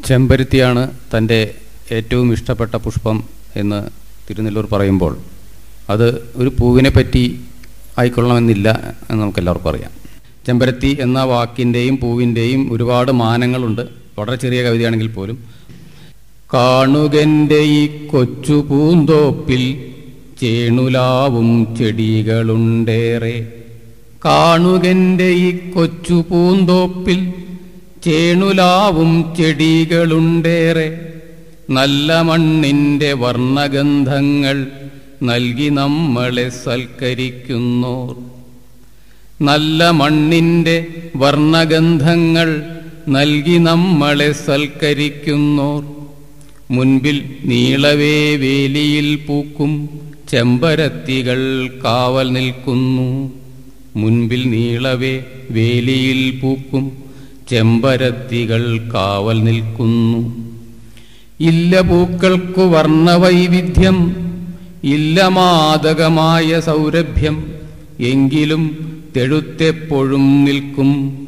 ചെമ്പരുത്തിയാണ് തൻ്റെ ഏറ്റവും ഇഷ്ടപ്പെട്ട പുഷ്പം എന്ന് തിരുനെല്ലൂർ പറയുമ്പോൾ അത് ഒരു പൂവിനെ പറ്റി ആയിക്കൊള്ളണമെന്നില്ല എന്ന് നമുക്കെല്ലാവർക്കും അറിയാം ചെമ്പരത്തി എന്ന വാക്കിൻ്റെയും പൂവിൻ്റെയും ഒരുപാട് മാനങ്ങളുണ്ട് വളരെ ചെറിയ കവിതയാണെങ്കിൽ പോലും കാണുകൻ്റെ ഈ കൊച്ചു പൂന്തോപ്പിൽ ചേണുലാവും ചെടികളുണ്ടേറെ കാണുകൻ്റെ ഈ കൊച്ചു പൂന്തോപ്പിൽ ചേണുലാവും ചെടികളുണ്ടേറെ നല്ല മണ്ണിൻ്റെ വർണ്ണഗന്ധങ്ങൾ നൽകി നമ്മളെ സൽക്കരിക്കുന്നോർ നല്ല മണ്ണിൻ്റെ വർണ്ണഗന്ധങ്ങൾ നൽകി നമ്മളെ സൽക്കരിക്കുന്നോർ മുൻപിൽ നീളവേ വേലിയിൽ പൂക്കും ചെമ്പരത്തികൾ കാവൽ നിൽക്കുന്നു മുൻപിൽ നീളവേ വേലിയിൽ പൂക്കും ചെമ്പരത്തികൾ കാവൽ നിൽക്കുന്നു ഇല്ല പൂക്കൾക്കു വർണ്ണവൈവിധ്യം ഇല്ല മാദകമായ സൗരഭ്യം എങ്കിലും തെഴുത്തെപ്പോഴും നിൽക്കും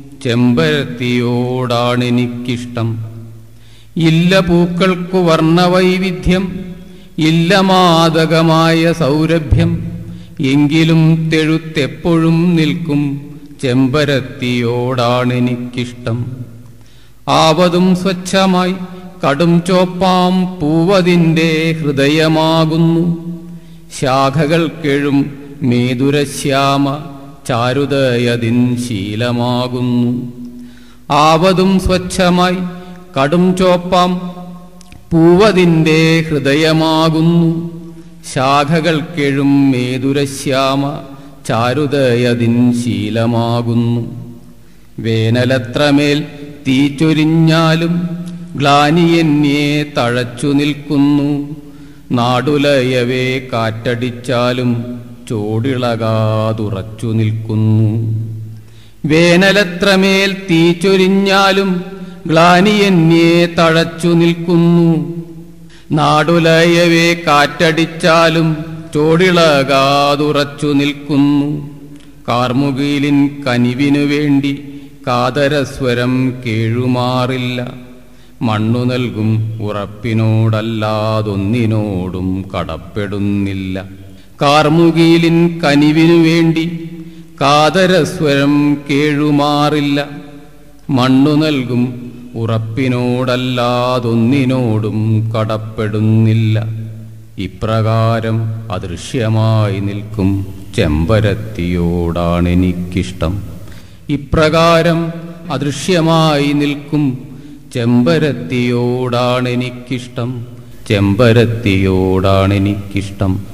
ചെമ്പരത്തിയോടാണെനിക്കിഷ്ടം ഇല്ല പൂക്കൾക്കു വർണ്ണവൈവിധ്യം ഇല്ല മാദകമായ സൗരഭ്യം എങ്കിലും തെഴുത്തെപ്പോഴും നിൽക്കും ചെമ്പരത്തിയോടാണെനിക്കിഷ്ടം ആവതും സ്വച്ഛമായി കടും ചോപ്പാം പൂവതിൻ്റെ ഹൃദയമാകുന്നു ശാഖകൾ കെഴും മേതുരശ്യാമ ചാരുതയതിൻ ശീലമാകുന്നു ആവതും സ്വച്ഛമായി കടും ചോപ്പാം പൂവതിൻ്റെ ഹൃദയമാകുന്നു ശാഖകൾ കെഴും മേതുരശ്യാമ ചാരുതയതിൻ ശീലമാകുന്നു വേനലത്രമേൽ തീ ചൊരിഞ്ഞാലും ഗ്ലാനിയെന്നെ തഴച്ചു നിൽക്കുന്നു നാടുലയവേ കാറ്റടിച്ചാലും ചോടിളകാതുറച്ചു നിൽക്കുന്നു വേനലത്രമേൽ തീ ചൊരിഞ്ഞാലും ഗ്ലാനിയെന്നെ തഴച്ചു നിൽക്കുന്നു നാടുലയവേ കാറ്റടിച്ചാലും ചോടിളകാതുറച്ചു നിൽക്കുന്നു കാർമുകിലിൻ കനിവിനു വേണ്ടി കാതരസ്വരം കേഴുമാറില്ല മണ്ണു നൽകും ഉറപ്പിനോടല്ലാതൊന്നിനോടും കടപ്പെടുന്നില്ല കാർമുകിലിൻ കനിവിനു വേണ്ടി കാതരസ്വരം കേഴുമാറില്ല മണ്ണു നൽകും ഉറപ്പിനോടല്ലാതൊന്നിനോടും കടപ്പെടുന്നില്ല ഇപ്രകാരം അദൃശ്യമായി നിൽക്കും ചെമ്പരത്തിയോടാണെനിക്കിഷ്ടം ഇപ്രകാരം അദൃശ്യമായി നിൽക്കും ചെമ്പരത്തിയോടാണെനിക്കിഷ്ടം ചെമ്പരത്തിയോടാണെനിക്കിഷ്ടം